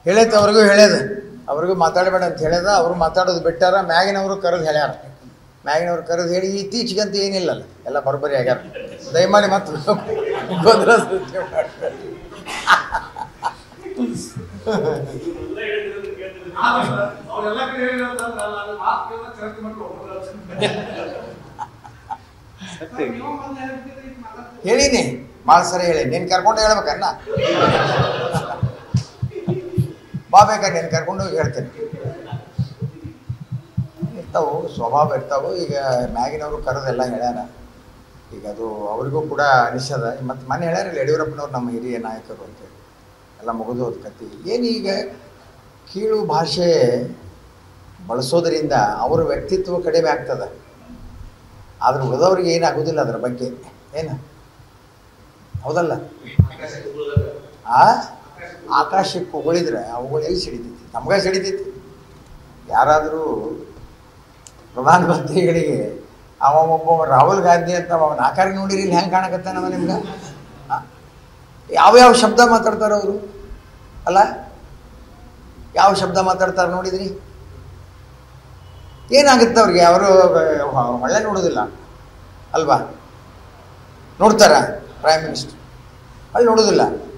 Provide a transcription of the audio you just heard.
ಹೇಳೈತೆ ಅವ್ರಿಗೂ ಹೇಳ್ಯದ ಅವ್ರಿಗೂ ಮಾತಾಡಬೇಡ ಅಂತ ಹೇಳ್ಯದ ಅವರು ಮಾತಾಡೋದು ಬಿಟ್ಟಾರ ಮ್ಯಾಗಿನವರು ಕರೆದು ಹೇಳ್ಯಾರ ಮ್ಯಾಗಿನವ್ರು ಕರೆದು ಹೇಳಿ ಇತ್ತೀಚೆಗಂತ ಏನಿಲ್ಲಲ್ಲ ಎಲ್ಲ ಬರೋಬ್ಬರಿ ಆಗ್ಯಾರ ದಯಮಾಡಿ ಮತ್ತೆ ಗೊಂದಲ ಸೃಷ್ಟಿ ಮಾಡ್ಬೇಡಿ. ಅವ್ರೆಲ್ಲ ಕಡೆ ಹೇಳಿರೋದಂದ್ರೆ ನಾನು ಮಾತು ಕೇಳಿದ್ರೆ correct ಮಾಡ್ಕೊಂಡು ಹೋಗ್ಬೋದು. ನೀವು ಮೊದ್ಲು ಹೇಳ್ಬಿಟ್ಟಿದ್ರೆ ಈಗ ಮಾತಾಡ್ತೀರಿ. ಹೇಳಿನಿ ಭಾಳ ಸರಿ ಹೇಳಿ ನೀನು ಕರ್ಕೊಂಡು ಹೇಳ್ಬೇಕನ್ನ ಬಾ ಬೇಕಾ ನೀನು ಕರ್ಕೊಂಡು ಹೋಗಿ ಹೇಳ್ತೇನೆ ಇರ್ತಾವು ಸ್ವಭಾವ ಇರ್ತಾವು ಈಗ ಮ್ಯಾಗಿನವರು ಕರೆದೆಲ್ಲ ಹೇಳ್ಯಾರ ಈಗ ಅದು ಅವರಿಗೂ ಕೂಡ ಅನಿಸದ ಮತ್ತು ಮನೆ ಹೇಳ್ಯಾರಲ್ಲ ಯಡಿಯೂರಪ್ಪನವ್ರು ನಮ್ಮ ಹಿರಿಯ ನಾಯಕರು ಅಂತೇಳಿ ಎಲ್ಲ ಮುಗಿದು ಹೋದ ಕತ್ತಿ ಏನು ಈಗ ಕೀಳು ಭಾಷೆ ಬಳಸೋದ್ರಿಂದ ಅವರ ವ್ಯಕ್ತಿತ್ವ ಕಡಿಮೆ ಆಗ್ತದೆ ಆದ್ರೆ ಉಳಿದವ್ರಿಗೆ ಏನಾಗೋದಿಲ್ಲ ಅದ್ರ ಬಗ್ಗೆ ಏನು ಹೌದಲ್ಲ ಆ ಆಕಾಶಕ್ಕೆ ಉಗುಳಿದ್ರೆ ಅವುಗಳು ಎಲ್ಲಿ ಸಿಡಿತೈತಿ ನಮ್ಗೆ ಸಿಡಿತೈತಿ ಯಾರಾದರೂ ಪ್ರಧಾನಮಂತ್ರಿಗಳಿಗೆ ಅವ ಒಬ್ಬ ರಾಹುಲ್ ಗಾಂಧಿ ಅಂತ ಅವನ ಆಕಾರ ನೋಡಿರಿ ಇಲ್ಲಿ ಹೆಂಗೆ ಕಾಣಕತ್ತಾನವ ನಿಮ್ಗೆ ಆ? ಯಾವ್ಯಾವ ಶಬ್ದ ಮಾತಾಡ್ತಾರೆ ಅವರು ಅಲ್ಲ ಯಾವ ಶಬ್ದ ಮಾತಾಡ್ತಾರೆ ನೋಡಿದ್ರಿ ಏನಾಗುತ್ತೆ ಅವ್ರಿಗೆ ಅವರು ಒಳ್ಳೆ ನೋಡೋದಿಲ್ಲ ಅಲ್ವಾ ನೋಡ್ತಾರ ಪ್ರೈಮ್ ಮಿನಿಸ್ಟರ್ ಅಲ್ಲಿ ನೋಡೋದಿಲ್ಲ